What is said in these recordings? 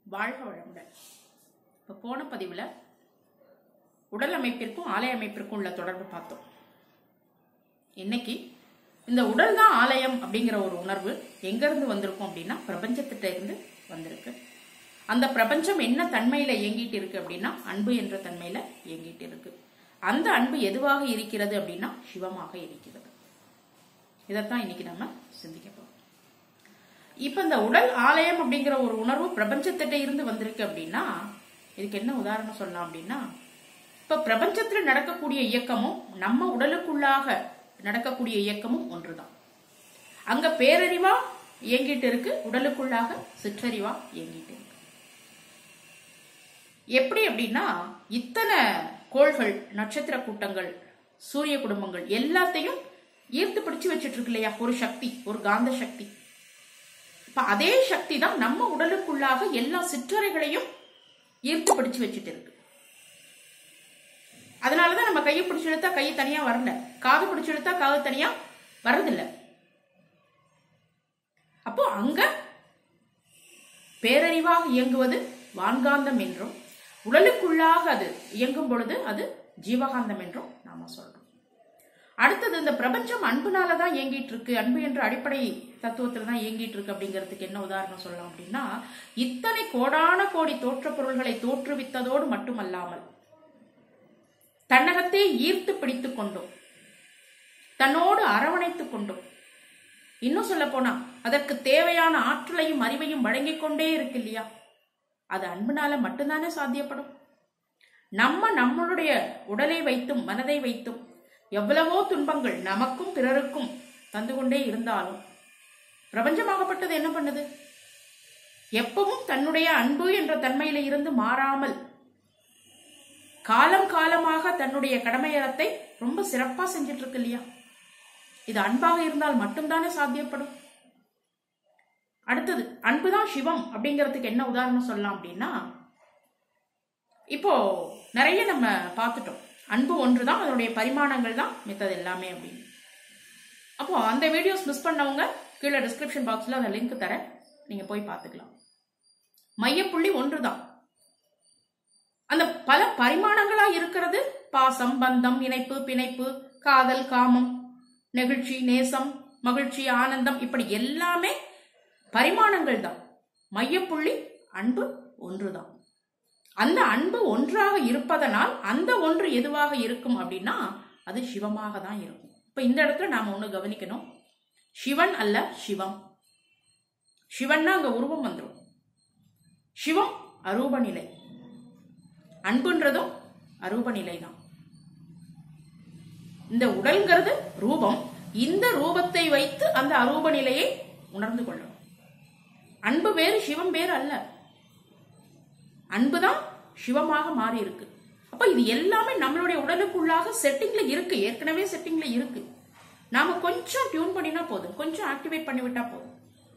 வாழ்க வளமுடன் இப்போ போன பதிவில் உடல் அமைப்பிற்கும் ஆலய அமைப்பிற்கும் உள்ள தொடர்பு பார்த்தோம் இன்னைக்கு இந்த உடல் தான் ஆலயம் அப்படிங்கிற ஒரு உணர்வு எங்கேருந்து வந்திருக்கும் அப்படின்னா பிரபஞ்சத்திட்ட இருந்து வந்திருக்கு அந்த பிரபஞ்சம் என்ன தன்மையில இயங்கிட்டு இருக்கு அப்படின்னா அன்பு என்ற தன்மையில இயங்கிட்டு இருக்கு அந்த அன்பு எதுவாக இருக்கிறது அப்படின்னா சிவமாக இருக்கிறது இதைத்தான் இன்னைக்கு நம்ம சிந்திக்க போறோம் இப்ப இந்த உடல் ஆலயம் அப்படிங்கிற ஒரு உணர்வு பிரபஞ்சத்திட்ட இருந்து வந்திருக்கு அப்படின்னா இதுக்கு என்ன உதாரணம் சொல்லலாம் அப்படின்னா இப்ப பிரபஞ்சத்துல நடக்கக்கூடிய இயக்கமும் நம்ம உடலுக்குள்ளாக நடக்கக்கூடிய இயக்கமும் ஒன்றுதான் அங்க பேரறிவா இயங்கிட்டு இருக்கு உடலுக்குள்ளாக சிற்றறிவா இயங்கிட்டு இருக்கு எப்படி அப்படின்னா இத்தனை கோள்கள் நட்சத்திர கூட்டங்கள் சூரிய குடும்பங்கள் எல்லாத்தையும் ஈர்த்து பிடிச்சு வச்சிட்டு இருக்கு இல்லையா ஒரு சக்தி ஒரு காந்த சக்தி இப்ப அதே சக்தி தான் நம்ம உடலுக்குள்ளாக எல்லா சிற்றறைகளையும் ஈர்த்து பிடிச்சு வச்சுட்டு இருக்கு அதனாலதான் நம்ம கையை பிடிச்சு இழுத்தா கை தனியா வரல காது பிடிச்சு இழுத்தா காது தனியா வரதில்ல அப்போ அங்க பேரறிவாக இயங்குவது வான்காந்தம் என்றும் உடலுக்குள்ளாக அது இயங்கும் பொழுது அது ஜீவகாந்தம் என்றும் நாம சொல்றோம் அடுத்தது இந்த பிரபஞ்சம் அன்புனால தான் இயங்கிட்டு இருக்கு அன்பு என்ற அடிப்படை தத்துவத்துல தான் இயங்கிட்டு இருக்கு அப்படிங்கிறதுக்கு என்ன உதாரணம் சொல்லலாம் அப்படின்னா இத்தனை கோடான கோடி தோற்ற பொருள்களை தோற்றுவித்ததோடு மட்டுமல்லாமல் தன்னகத்தை ஈர்த்து பிடித்துக் கொண்டோம் தன்னோடு அரவணைத்துக் கொண்டோம் இன்னும் சொல்ல போனா அதற்கு தேவையான ஆற்றலையும் அறிவையும் வழங்கிக் கொண்டே இருக்கு இல்லையா அது அன்புனால மட்டும்தானே சாத்தியப்படும் நம்ம நம்மளுடைய உடலை வைத்தும் மனதை வைத்தும் எவ்வளவோ துன்பங்கள் நமக்கும் பிறருக்கும் தந்து கொண்டே இருந்தாலும் பிரபஞ்சமாகப்பட்டது என்ன பண்ணுது எப்பவும் தன்னுடைய அன்பு என்ற தன்மையில இருந்து மாறாமல் காலம் காலமாக தன்னுடைய கடமையறத்தை ரொம்ப சிறப்பா செஞ்சிட்டு இருக்கு இல்லையா இது அன்பாக இருந்தால் மட்டும்தானே சாத்தியப்படும் அடுத்தது அன்புதான் சிவம் அப்படிங்கிறதுக்கு என்ன உதாரணம் சொல்லலாம் அப்படின்னா இப்போ நிறைய நம்ம பார்த்துட்டோம் அன்பு ஒன்று தான் அதனுடைய பரிமாணங்கள் தான் மித்தது எல்லாமே அப்படின்னு அப்போ அந்த வீடியோஸ் மிஸ் பண்ணவங்க கீழே டிஸ்கிரிப்ஷன் பாக்ஸில் அந்த லிங்க் தரேன் நீங்கள் போய் பார்த்துக்கலாம் மையப்புள்ளி ஒன்று தான் அந்த பல பரிமாணங்களா இருக்கிறது பாசம் பந்தம் இணைப்பு பிணைப்பு காதல் காமம் நெகிழ்ச்சி நேசம் மகிழ்ச்சி ஆனந்தம் இப்படி எல்லாமே பரிமாணங்கள் தான் மையப்புள்ளி அன்பு ஒன்றுதான் அந்த அன்பு ஒன்றாக இருப்பதனால் அந்த ஒன்று எதுவாக இருக்கும் அப்படின்னா அது சிவமாக தான் இருக்கும் இப்ப இந்த இடத்துல நாம ஒண்ணு கவனிக்கணும் சிவன் அல்ல சிவம் சிவன்னா அங்க உருவம் வந்துடும் சிவம் அரூப நிலை அன்புன்றதும் அரூப நிலை தான் இந்த உடல்ங்கிறது ரூபம் இந்த ரூபத்தை வைத்து அந்த அரூப நிலையை உணர்ந்து கொள்ளணும் அன்பு வேறு சிவம் வேறு அல்ல அன்புதான் சிவமாக மாறி இருக்கு அப்ப இது எல்லாமே நம்மளுடைய உடலுக்குள்ளாக செட்டிங்ல இருக்கு ஏற்கனவே செட்டிங்ல இருக்கு நாம கொஞ்சம் டியூன் பண்ணினா போதும் கொஞ்சம் ஆக்டிவேட் பண்ணி விட்டா போதும்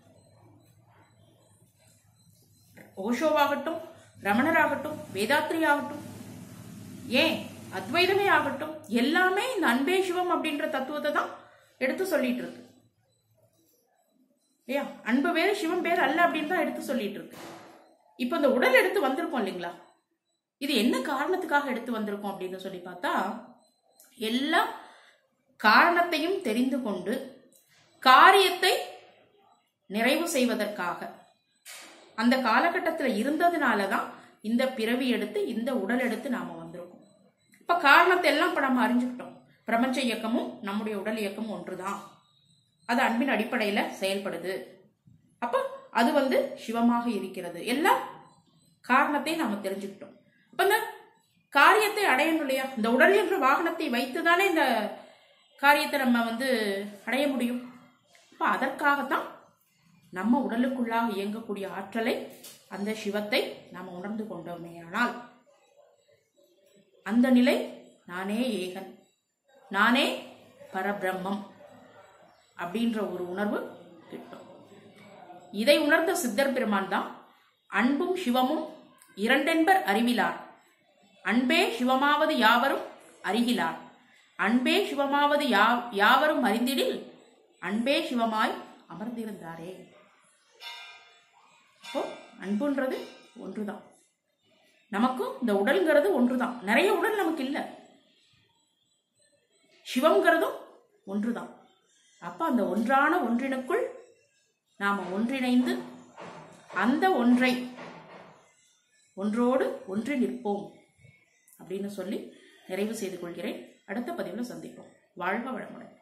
ஓஷோவாகட்டும் ரமணராகட்டும் வேதாத்ரி ஆகட்டும் ஏன் அத்வைதமே ஆகட்டும் எல்லாமே இந்த அன்பே சிவம் அப்படின்ற தத்துவத்தை தான் எடுத்து சொல்லிட்டு இருக்கு இல்லையா அன்பு வேறு சிவம் வேறு அல்ல அப்படின்னு தான் எடுத்து சொல்லிட்டு இருக்கு இப்போ இந்த உடல் எடுத்து வந்திருக்கோம் இல்லைங்களா இது என்ன காரணத்துக்காக எடுத்து வந்திருக்கோம் அப்படின்னு சொல்லி பார்த்தா எல்லா காரணத்தையும் தெரிந்து கொண்டு காரியத்தை நிறைவு செய்வதற்காக அந்த காலகட்டத்தில் இருந்ததுனால தான் இந்த பிறவி எடுத்து இந்த உடல் எடுத்து நாம வந்திருக்கோம் இப்ப காரணத்தை எல்லாம் இப்ப நம்ம அறிஞ்சுக்கிட்டோம் பிரபஞ்ச இயக்கமும் நம்முடைய உடல் இயக்கமும் ஒன்றுதான் அது அன்பின் அடிப்படையில செயல்படுது அப்ப அது வந்து சிவமாக இருக்கிறது எல்லா காரணத்தை நாம தெரிஞ்சுக்கிட்டோம் அப்ப இந்த காரியத்தை அடையணும் இல்லையா இந்த உடல் என்ற வாகனத்தை வைத்துதானே இந்த காரியத்தை நம்ம வந்து அடைய முடியும் அப்ப அதற்காகத்தான் நம்ம உடலுக்குள்ளாக இயங்கக்கூடிய ஆற்றலை அந்த சிவத்தை நாம் உணர்ந்து கொண்டோமேயானால் அந்த நிலை நானே ஏகன் நானே பரபிரம்மம் அப்படின்ற ஒரு உணர்வு கிட்டும் இதை உணர்ந்த சித்தர் பெருமான் தான் அன்பும் சிவமும் இரண்டென்பர் அறிவிலார் அன்பே சிவமாவது யாவரும் அறிகிலார் அன்பே சிவமாவது யா யாவரும் அறிந்திடில் அன்பே சிவமாய் அமர்ந்திருந்தாரே அப்போ அன்புன்றது ஒன்று தான் நமக்கும் இந்த உடல்ங்கிறது ஒன்று தான் நிறைய உடல் நமக்கு இல்லை சிவம்ங்கிறதும் ஒன்று தான் அப்போ அந்த ஒன்றான ஒன்றினுக்குள் நாம் ஒன்றிணைந்து அந்த ஒன்றை ஒன்றோடு ஒன்றி நிற்போம் அப்படின்னு சொல்லி நிறைவு செய்து கொள்கிறேன் அடுத்த பதிவில் சந்திப்போம் வாழ்க வளமுடன்